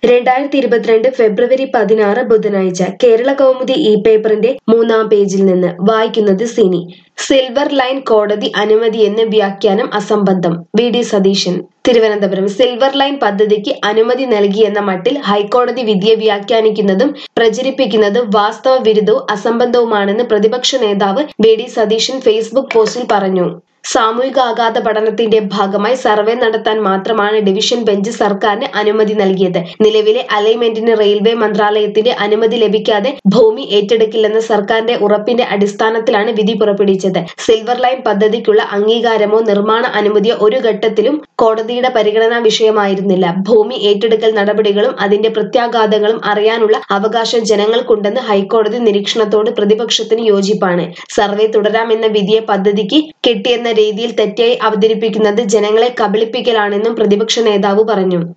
രണ്ടായിരത്തി ഇരുപത്തിരണ്ട് ഫെബ്രുവരി പതിനാറ് ബുധനാഴ്ച കേരള കൗമുദി ഇ പേപ്പറിന്റെ മൂന്നാം പേജിൽ നിന്ന് വായിക്കുന്നത് സിനി സിൽവർ ലൈൻ കോടതി അനുമതിയെന്ന് വ്യാഖ്യാനം അസംബന്ധം V D Satheesan Thiruvananthapuram silver line പദ്ധതിക്ക് അനുമതി നൽകിയെന്ന മട്ടിൽ ഹൈക്കോടതി വിധിയെ വ്യാഖ്യാനിക്കുന്നതും പ്രചരിപ്പിക്കുന്നതും വാസ്തവ വിരുദ്ധവും അസംബന്ധവുമാണെന്ന് പ്രതിപക്ഷ നേതാവ് വി ഡി സതീശൻ ഫേസ്ബുക്ക് പോസ്റ്റിൽ പറഞ്ഞു സാമൂഹിക ആഘാത പഠനത്തിന്റെ ഭാഗമായി സർവേ നടത്താൻ മാത്രമാണ് ഡിവിഷൻ ബെഞ്ച് സർക്കാരിന് അനുമതി നൽകിയത് നിലവിലെ അലൈൻമെന്റിന് റെയിൽവേ മന്ത്രാലയത്തിന്റെ അനുമതി ലഭിക്കാതെ ഭൂമി ഏറ്റെടുക്കില്ലെന്ന സർക്കാരിന്റെ ഉറപ്പിന്റെ അടിസ്ഥാനത്തിലാണ് വിധി പുറപ്പെടുവിച്ചത് സിൽവർ ലൈൻ പദ്ധതിക്കുള്ള അംഗീകാരമോ നിർമ്മാണ അനുമതിയോ ഒരു ഘട്ടത്തിലും കോടതിയുടെ പരിഗണനാ വിഷയമായിരുന്നില്ല ഭൂമി ഏറ്റെടുക്കൽ നടപടികളും അതിന്റെ പ്രത്യാഘാതങ്ങളും അറിയാനുള്ള അവകാശം ജനങ്ങൾക്കുണ്ടെന്ന് ഹൈക്കോടതി നിരീക്ഷണത്തോട് പ്രതിപക്ഷത്തിന് യോജിപ്പാണ് സർവേ തുടരാമെന്ന വിധിയെ പദ്ധതിക്ക് കിട്ടിയെന്ന രീതിയിൽ തെറ്റായി അവതരിപ്പിക്കുന്നത് ജനങ്ങളെ കബളിപ്പിക്കലാണെന്നും പ്രതിപക്ഷ നേതാവ് പറഞ്ഞു